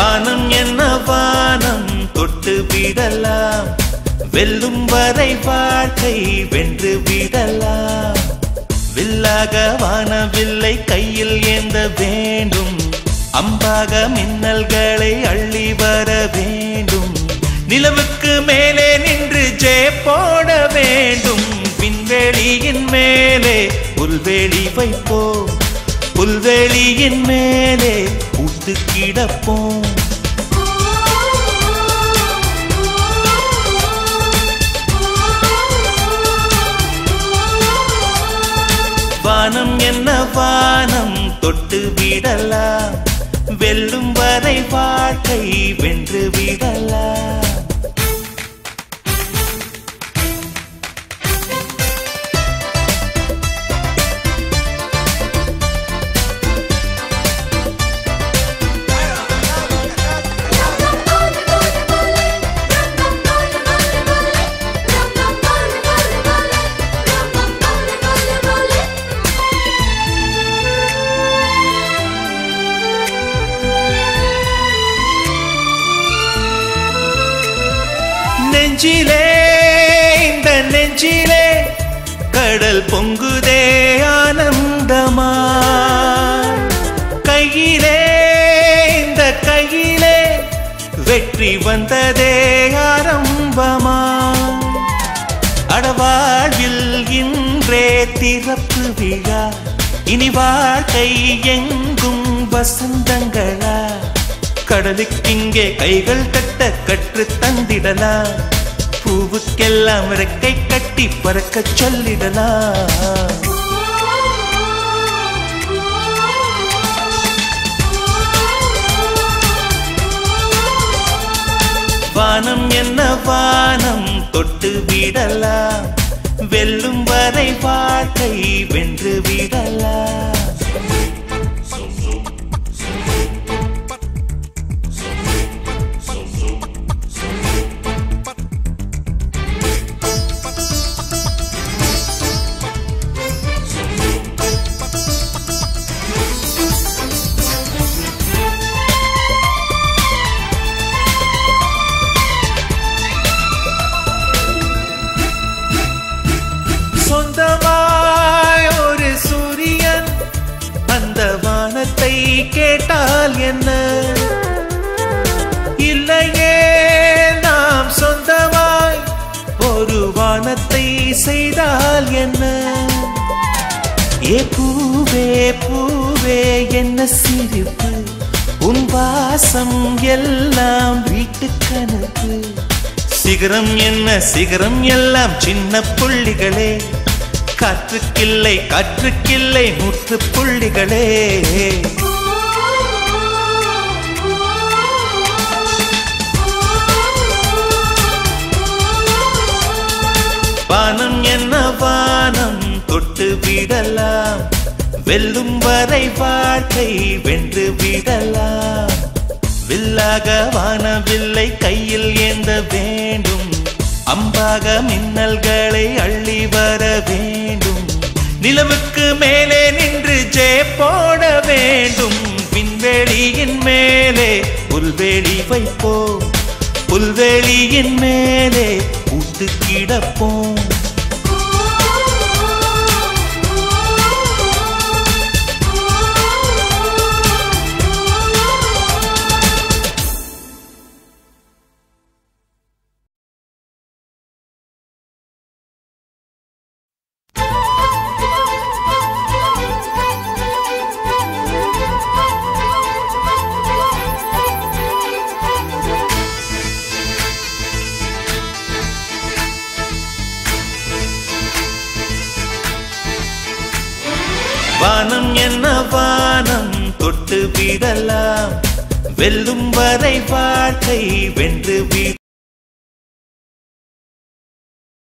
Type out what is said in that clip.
வானம் என்ன வானம் தொட்டு விடலாம் வெல்லும் வரை வாழ்க்கை வென்று விடலாம் வில்லாக வானவில்லை கையில் ஏந்த வேண்டும் அம்பாக மின்னல்களை அள்ளி வர வேண்டும் நிலவுக்கு மேலே நின்று ஜே போட வேண்டும் விண்வெளியின் மேலே புல்வெளி வைப்போம் புல்வெளியின் மேலே பூத்து கிடப்போம் வானம் என்ன வானம் தொட்டு விடலாம் வெல்லும் வரை வாழ்க்கை வென்று விடலாம் நெஞ்சிலே இந்த நெஞ்சிலே கடல் பொங்குதே ஆனந்தமா கையிலே இந்த கையிலே வெற்றி வந்ததே ஆரம்பமா அடவாழ்வில் இன்றே திறப்பு விழா இனி வாழ்க்கை எங்கும் வசந்தங்களா கடலுக்கிங்கே கைகள் கட்ட கற்று தந்திடலாம் பூவுக்கெல்லாம் ரெக்கை கட்டி பறக்கச் சொல்லிடலாம் வானம் என்ன வானம் தொட்டு விடலாம் வெல்லும் வரை வாழ்க்கை வென்று விடலாம் சொந்தமாய் ஒரு சூரியன் அந்த வானத்தை கேட்டால் என்ன இல்லையே நாம் சொந்தமாய் ஒரு வானத்தை செய்தால் என்ன ஏ பூவே பூவே என்ன சிரிப்பு உன் வாசம் எல்லாம் வீட்டு கணக்கு சிகரம் என்ன சிகரம் எல்லாம் சின்ன புள்ளிகளே காற்றுக்கில்லை காற்றுக்கில்லை நூற்று புள்ளிகளே வானம் என்ன வானம் தொட்டு விடலாம் வெல்லும் வரை வாழ்க்கை வென்று விடலாம் வில்லாக வானவில்லை கையில் ஏந்த வேண்டும் அம்பாக மின்னல்களை அள்ளி வர வேண்டும் நிலவுக்கு மேலே நின்று ஜே போட வேண்டும் விண்வெளியின் மேலே புல்வெளி வைப்போம் புல்வெளியின் மேலே பூத்து கிடப்போம் வானம் என்ன வானம் தொட்டு விடலாம் வெல்லும் வரை வாழ்க்கை வென்று விட